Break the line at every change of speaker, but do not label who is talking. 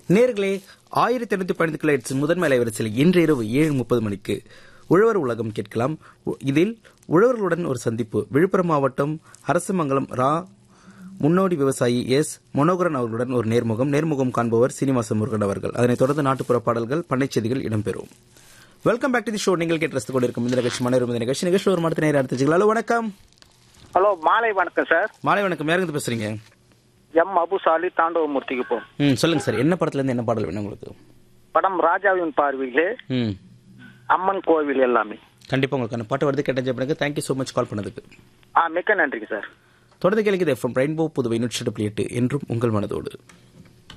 நேர்களே ஆயிரத்தி எண்ணூத்தி பதினைந்து கிலோஹெர்ட்ஸ் முதன்மை அலைவரிசையில் இன்று இரவு ஏழு முப்பது மணிக்கு உழவர் உலகம் கேட்கலாம் உ- இதில் உழவர்களுடன் ஒரு சந்திப்பு விழுப்புரம் மாவட்டம் அரசமங்கலம் ரா முன்னோடி விவசாயி எஸ் மனோகரன் அவர்களுடன் ஒரு நேர்முகம் நேர்முகம் காண்பவர் சீனிவாச முருகன் அவர்கள் அதனைத் தொடர்ந்து நாட்டுப்புற பாடல்கள் பண்ணைச் செய்திகள் இடம்பெறும் welcome back to the show நீங்கள் கேட்டு ரசித்துக் கொண்டிருக்கும் இந்த நிகழ்ச்சி மனோரம் இந்த நிகழ்ச்சி நிகழ்ச்சி ஒரு மரத்து நேரம் அடுத்து ஹலோ வணக்கம்
ஹலோ மாலை வணக்கம் சார்
மாலை வணக்கம் யாருங்க பேசுறீங்க
எம் அபுசாலி தாண்டவமூர்த்திக்கு போ
ம் சொல்லுங்க சார் என்ன படத்துல இருந்து என்ன பாடல் வேணும் உங்களுக்கு
படம் ராஜாவின் பார்வையிலே
ம்
அம்மன் கோவில் எல்லாமே
கண்டிப்பா உங்களுக்கான பாட்டு வருது கேட்ட பண்ணுங்க தேங்க்யூ ஸோ மச் கால் பண்ணதுக்கு
ஆ மிக்க நன்றிங்க சார்
தொடர்ந்து கேளுங்க எஃப்எம் ரெயின்போ புதுவை நூற்றி எட்டு புள்ளி எட்டு என்றும் உங்கள் மனதோடு